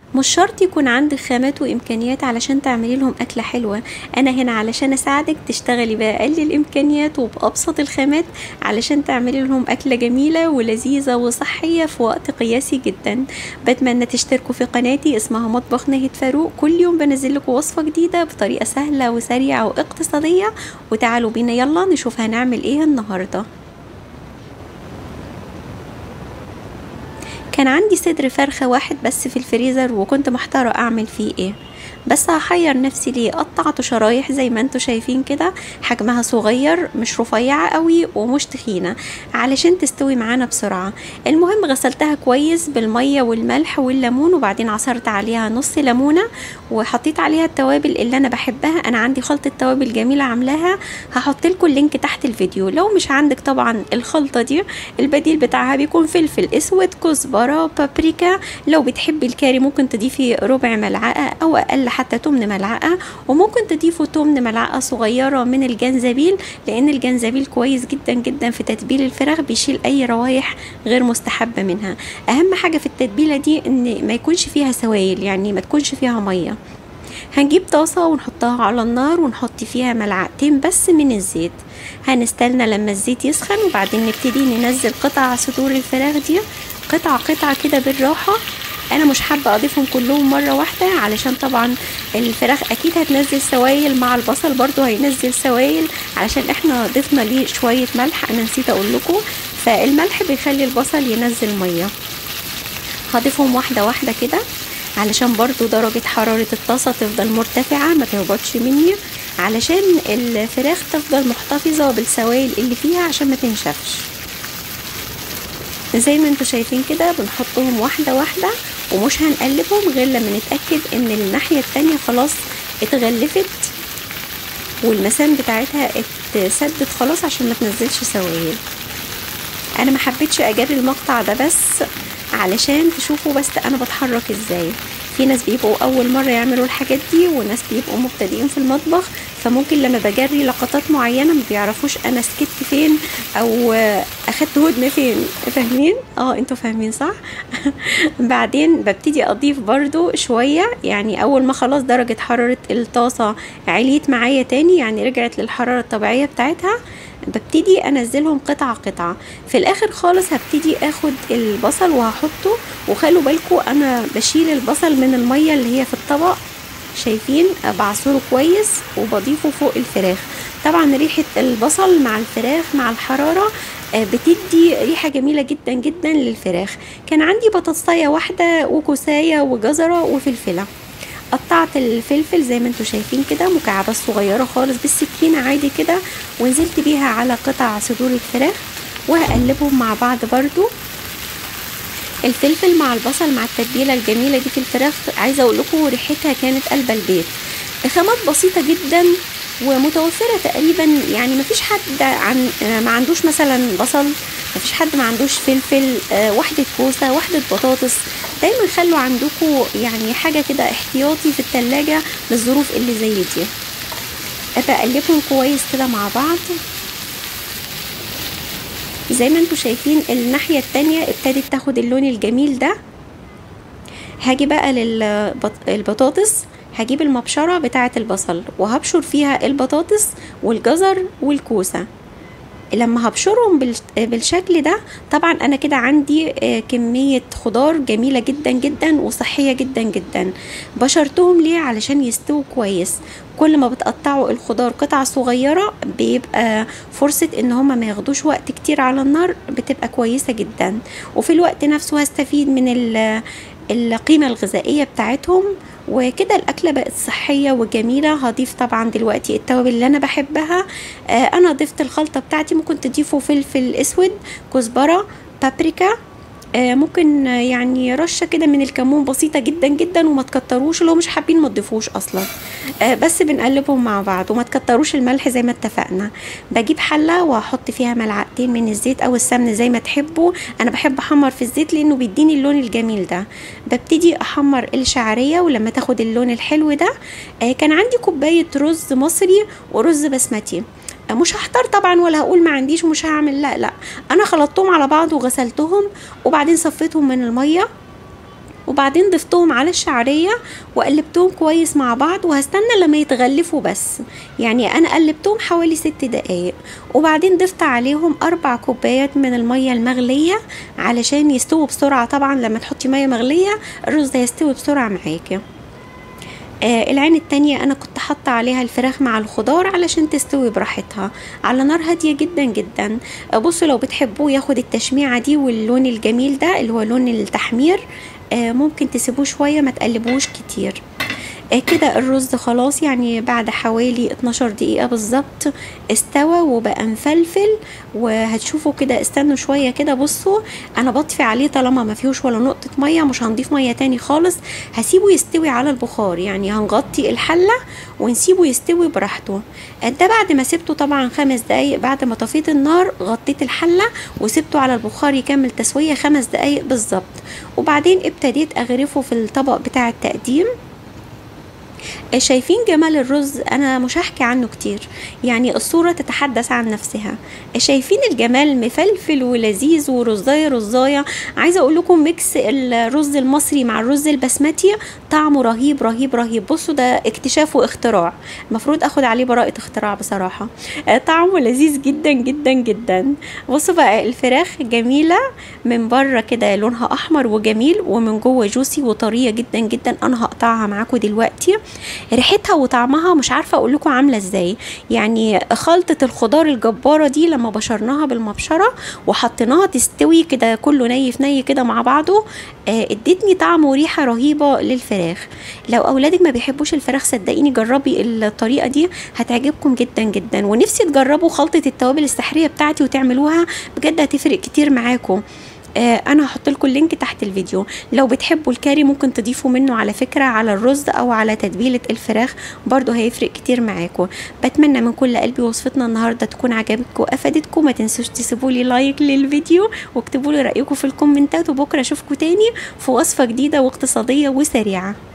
مش شرط يكون عندك خامات وامكانيات علشان تعملي لهم اكله حلوه انا هنا علشان اساعدك تشتغلي باقل الامكانيات وبابسط الخامات علشان تعملي لهم اكله جميله ولذيذه وصحيه في وقت قياسي جدا بتمنى تشتركوا في قناتي اسمها مطبخ نهد فاروق كل يوم بنزل لكم وصفه جديده بطريقه سهله وسريعه واقتصاديه وتعالوا بينا يلا نشوف هنعمل ايه النهارده كان عندي صدر فرخة واحد بس في الفريزر وكنت محتارة أعمل فيه إيه بس هحير نفسي ليه قطعته شرايح زي ما انتوا شايفين كده حجمها صغير مش رفيعة قوي ومش تخينة علشان تستوي معانا بسرعة المهم غسلتها كويس بالمية والملح والليمون وبعدين عصرت عليها نص ليمونة وحطيت عليها التوابل اللي انا بحبها انا عندي خلطة توابل جميلة عاملاها هحط لكم اللينك تحت الفيديو لو مش عندك طبعا الخلطة دي البديل بتاعها بيكون فلفل اسود كزبرة بابريكا لو بتحبي الكاري ممكن تضيفي ربع ملعقة او اقل حتى تمن ملعقة وممكن تضيفوا تمن ملعقة صغيرة من الجنزبيل لان الجنزبيل كويس جدا جدا في تتبيل الفراخ بيشيل اي روايح غير مستحبة منها اهم حاجة في التتبيلة دي ان ما يكونش فيها سوائل يعني ما تكونش فيها مية هنجيب طاسة ونحطها على النار ونحط فيها ملعقتين بس من الزيت هنستنى لما الزيت يسخن وبعدين نبتدي ننزل قطع صدور الفراخ دي قطعة قطعة كده بالراحة انا مش حابه اضيفهم كلهم مره واحده علشان طبعا الفراخ اكيد هتنزل سوائل مع البصل برضو هينزل سوائل علشان احنا ضفنا ليه شويه ملح انا نسيت اقول لكم فالملح بيخلي البصل ينزل ميه هضيفهم واحده واحده كده علشان برضو درجة حرارة الطاسة تفضل مرتفعة ما تهبطش مني علشان الفراخ تفضل محتفظة بالسوائل اللي فيها عشان ما تنشفش زي ما انتوا شايفين كده بنحطهم واحدة واحدة ومش هنقلبهم غير لما نتأكد ان الناحية التانية خلاص اتغلفت والمسام بتاعتها اتسدت خلاص عشان ما تنزلش سوائل انا ما حبيتش اجري المقطع ده بس علشان تشوفوا بس انا بتحرك ازاي في ناس بيبقوا اول مره يعملوا الحاجات دي وناس بيبقوا مبتدئين في المطبخ فممكن لما بجري لقطات معينه ما بيعرفوش انا سكت فين او اخدت هدنه فين فاهمين اه انتوا فاهمين صح بعدين ببتدي اضيف برضو شويه يعني اول ما خلاص درجه حراره الطاسه عليت معايا تاني يعني رجعت للحراره الطبيعيه بتاعتها ببتدي انزلهم قطعه قطعه في الاخر خالص هبتدي اخد البصل وهحطه وخلوا بالكم انا بشيل البصل من الميه اللي هي في الطبق شايفين بعصره كويس وبضيفه فوق الفراخ طبعا ريحه البصل مع الفراخ مع الحراره بتدي ريحه جميله جدا جدا للفراخ كان عندي بطاطسايه واحده وكوسايه وجزره وفلفله قطعت الفلفل زي ما انتم شايفين كده مكعبات صغيره خالص بالسكينه عادي كده ونزلت بيها على قطع صدور الفراخ وهقلبهم مع بعض برضو الفلفل مع البصل مع التتبيله الجميله دي في الفراخ عايزه اقول لكم ريحتها كانت قلب البيت خامات بسيطه جدا ومتوفره تقريبا يعني مفيش حد عن ما عندوش مثلا بصل مفيش حد ما عندوش فلفل واحده كوسه واحده بطاطس دايما خلوا عندكم يعني حاجه كده احتياطي في التلاجة للظروف اللي زي دي بقلبهم كويس كده مع بعض زي ما انتم شايفين الناحية التانية ابتدت تاخد اللون الجميل ده هاجي بقى للبطاطس هجيب المبشرة بتاعة البصل وهبشر فيها البطاطس والجزر والكوسة لما هبشرهم بالشكل ده طبعا انا كده عندي كمية خضار جميلة جدا جدا وصحية جدا جدا بشرتهم ليه علشان يستووا كويس كل ما بتقطعوا الخضار قطع صغيرة بيبقى فرصة ان هما ما ياخدوش وقت كتير على النار بتبقى كويسة جدا وفي الوقت نفسه هستفيد من القيمة الغذائية بتاعتهم وكده الأكلة بقت صحية وجميلة هضيف طبعا دلوقتي التوابل اللي أنا بحبها آه أنا ضفت الخلطة بتاعتي ممكن تضيفوا فلفل أسود كزبرة بابريكا آه ممكن يعني رشه كده من الكمون بسيطه جدا جدا وما تكتروش لو مش حابين ما تضيفوش اصلا آه بس بنقلبهم مع بعض وما تكتروش الملح زي ما اتفقنا بجيب حله واحط فيها ملعقتين من الزيت او السمن زي ما تحبوا انا بحب احمر في الزيت لانه بيديني اللون الجميل ده ببتدي احمر الشعريه ولما تاخد اللون الحلو ده آه كان عندي كوبايه رز مصري ورز بسمتي مش هحتار طبعا ولا هقول ما عنديش ومش هعمل لا لا انا خلطتهم على بعض وغسلتهم وبعدين صفيتهم من الميه وبعدين ضفتهم على الشعريه وقلبتهم كويس مع بعض وهستنى لما يتغلفوا بس يعني انا قلبتهم حوالي ست دقايق وبعدين ضفت عليهم اربع كوبايات من الميه المغليه علشان يستووا بسرعه طبعا لما تحطي ميه مغليه الرز هيستوي بسرعه معاكي آه العين التانية انا كنت حاطة عليها الفراخ مع الخضار علشان تستوي براحتها على نار هادية جدا جدا آه بصوا لو بتحبوه ياخد التشميعة دي واللون الجميل ده اللي هو لون التحمير آه ممكن تسيبوه شوية ما تقلبوش كتير آه كده الرز خلاص يعني بعد حوالي 12 دقيقة بالظبط استوى وبقى مفلفل وهتشوفوا كده استنوا شوية كده بصوا انا بطفي عليه طالما ما فيهوش ولا نقطة مية مش هنضيف مية تاني خالص هسيبه يستوي على البخار يعني هنغطي الحلة ونسيبه يستوي براحته ده بعد ما سبته طبعا خمس دقايق بعد ما طفيت النار غطيت الحلة وسبته على البخار يكمل تسوية خمس دقايق بالظبط وبعدين ابتديت اغرفه في الطبق بتاع التقديم شايفين جمال الرز انا مش هحكي عنه كتير يعني الصورة تتحدث عن نفسها شايفين الجمال مفلفل ولذيذ ورزاية رزاية عايزة اقول لكم ميكس الرز المصري مع الرز البسمتي طعمه رهيب رهيب رهيب بصوا ده اكتشاف واختراع المفروض اخد عليه براءة اختراع بصراحة طعمه لذيذ جدا جدا جدا بصوا بقى الفراخ جميلة من بره كده لونها احمر وجميل ومن جوه جوسي وطرية جدا جدا انا هقطعها معاكم دلوقتي ريحتها وطعمها مش عارفه اقول لكم عامله ازاي يعني خلطه الخضار الجباره دي لما بشرناها بالمبشره وحطيناها تستوي كده كله ني في ني كده مع بعضه آه ادتني طعم وريحه رهيبه للفراخ لو اولادك ما بيحبوش الفراخ صدقيني جربي الطريقه دي هتعجبكم جدا جدا ونفسي تجربوا خلطه التوابل السحريه بتاعتي وتعملوها بجد هتفرق كتير معاكم آه انا هحط لكم اللينك تحت الفيديو لو بتحبوا الكاري ممكن تضيفوا منه على فكره على الرز او على تتبيله الفراخ برضو هيفرق كتير معاكم بتمنى من كل قلبي وصفتنا النهارده تكون عجبتكم وافادتكم ما تنسوش تسيبوا لي لايك للفيديو واكتبوا لي رايكم في الكومنتات وبكره اشوفكم تاني في وصفه جديده واقتصاديه وسريعه